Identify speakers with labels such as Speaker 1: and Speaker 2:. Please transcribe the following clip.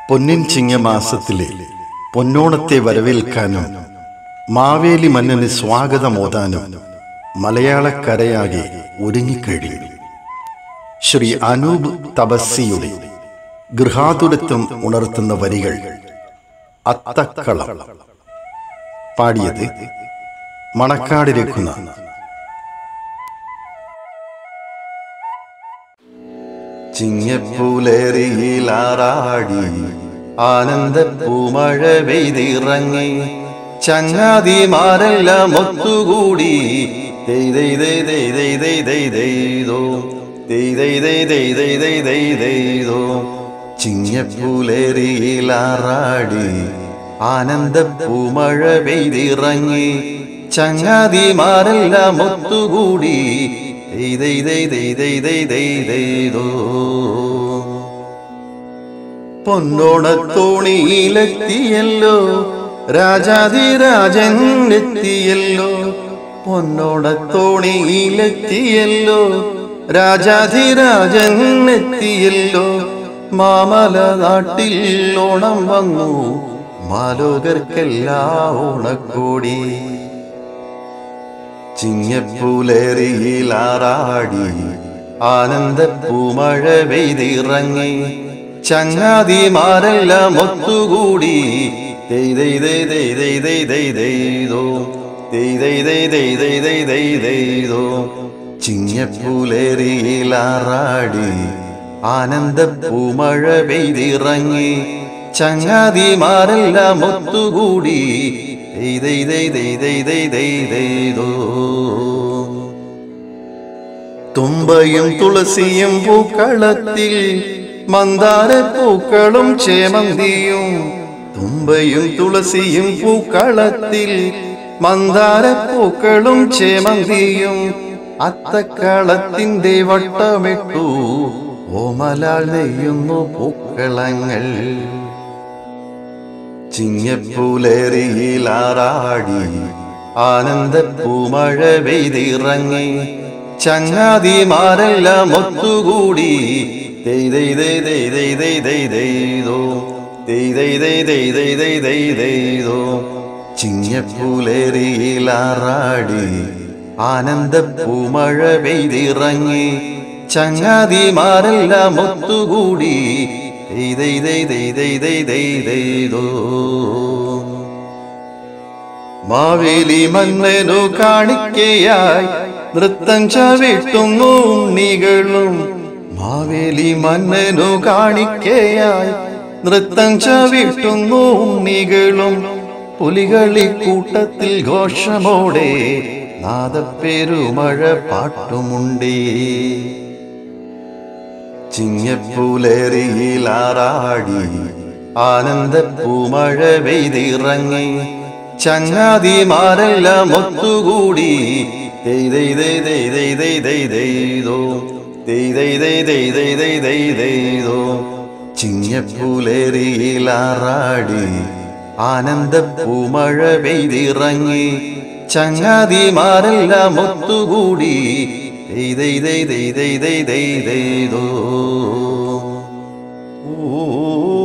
Speaker 1: പൊന്നിൻ ചിങ്ങമാസത്തിലെ പൊന്നോണത്തെ വരവേൽക്കാനും മാവേലി മന്നന് സ്വാഗതമോതാനും മലയാളക്കരയാകെ ഒരുങ്ങിക്കഴിഞ്ഞു ശ്രീ അനൂപ് തപസ്സിയുടെ ഗൃഹാതുരത്വം ഉണർത്തുന്ന വരികൾ അത്തക്കളം പാടിയത് മണക്കാട് രഘുനാഥ് ചിങ്ങപ്പൂലേറിയിലാറാടി ആനന്ദപ്പൂമഴ പെയ്തിറങ്ങി ചങ്ങാതിമാരെല്ലാം ഒത്തുകൂടി ദൈ ദൈ ദൈ ദൈ ദൈ ദൈ ദൈ ദൈതോ ദൈ ദൈ ദൈ ദൈ ദൈ ദൈ ദൈ ദൈതോ ചിങ്ങപ്പൂലേറിയിലാറാടി ആനന്ദപ്പൂമഴ പെയ്തിറങ്ങി ചങ്ങാതിമാരെല്ലാം ഒത്തുകൂടി ദൈ ദൈ ദൈ ദൈ ദൈ ദൈ ദൈ ദൈതോ പൊന്നോണത്തോണിയിലെത്തിയല്ലോ രാജാതിരാജൻ എത്തിയല്ലോ പൊന്നോണത്തോണിയിലെത്തിയല്ലോ രാജാതിരാജൻ എത്തിയല്ലോ മാമല നാട്ടിൽ ഓണം വന്നു മാലോകർക്കെല്ലാ ഓണക്കോടി ചിങ്ങപ്പൂലേറിയിലാറാടി ആനന്ദപ്പൂമഴ പെയ്തിറങ്ങി ചങ്ങാതിമാരെല്ലാം ഒത്തുകൂടി ദൈ ദൈ ദൈ ദൈ ദൈ ദൈ ദൈ ദൈതോ ദൈ ദൈ ദൈ ദൈ ദൈ ദൈ ദൈ ദൈതോ ചിങ്ങപ്പൂലേറിയിലാറാടി ആനന്ദപ്പൂമഴ പെയ്തിറങ്ങി ചങ്ങാതിമാരെല്ലാം ഒത്തുകൂടി ദൈ ദൈ ദൈ ദൈ ദൈ ദൈ ദൈ ദൈതോ തുമ്പയും തുളസിയും പൂക്കളത്തിൽ മന്ദാര പൂക്കളും ചേമന്തിയും തുമ്പയും തുളസിയും പൂക്കളത്തിൽ മന്ദാര പൂക്കളും ചേമന്തിയും അത്തക്കളത്തിന്റെ വട്ടമിട്ടു ഓമലാൾ നെയ്യുന്നു പൂക്കളങ്ങൾ ചിങ്ങപ്പൂലേറിയിലാറാടി ആനന്ദപ്പൂമഴ പെയ്തിറങ്ങി ചങ്ങാതിമാരെല്ലാം ഒത്തുകൂടി ദൈ ദൈ ദൈ ദൈ ദൈ ദൈ ദൈ ദൈതോ ദൈ ദൈ ദൈ ദൈ ദൈ ദൈ ദൈ ദൈതോ ചിങ്ങപ്പൂലേറിയിലാറാടി ആനന്ദപ്പൂമഴ പെയ്തിറങ്ങി ചങ്ങാതിമാരെല്ലാം ഒത്തുകൂടി ദൈ ദൈ ദൈ ദൈ ദൈ ദൈ ദൈ ദൈതോ മാവേലി മന്നനു കാണിക്കയായി നൃത്തം ചവിട്ടുന്നു ഉണ്ണികളും മാവേലി മന്നനു കാണിക്കയായി നൃത്തം ചവിട്ടുന്നു ഉണ്ണികളും പുലികളി കൂട്ടത്തിൽ ഘോഷമോടെ നാദപ്പെരുമഴ പാട്ടുമുണ്ടേ ചിങ്ങപ്പൂലേറിയിലാറാടി ആനന്ദപ്പൂമഴ പെയ്തിറങ്ങി ചങ്ങാതിമാരെല്ലാം ഒത്തുകൂടി ദൈ ദൈ ദൈ ദൈ ദൈ ദൈ ദൈ ദൈതോ ദൈ ദൈ ദൈ ദൈ ദൈ ദൈ ദൈ ദൈതോ ചിങ്ങപ്പൂലേറിയിലാറാടി ആനന്ദപ്പൂമഴ പെയ്തിറങ്ങി ചങ്ങാതിമാരെല്ലാം ഒത്തുകൂടി ദൈ ദൈ ദൈ ദൈ ദൈ ദൈ ദൈ ദൈതോ ഓ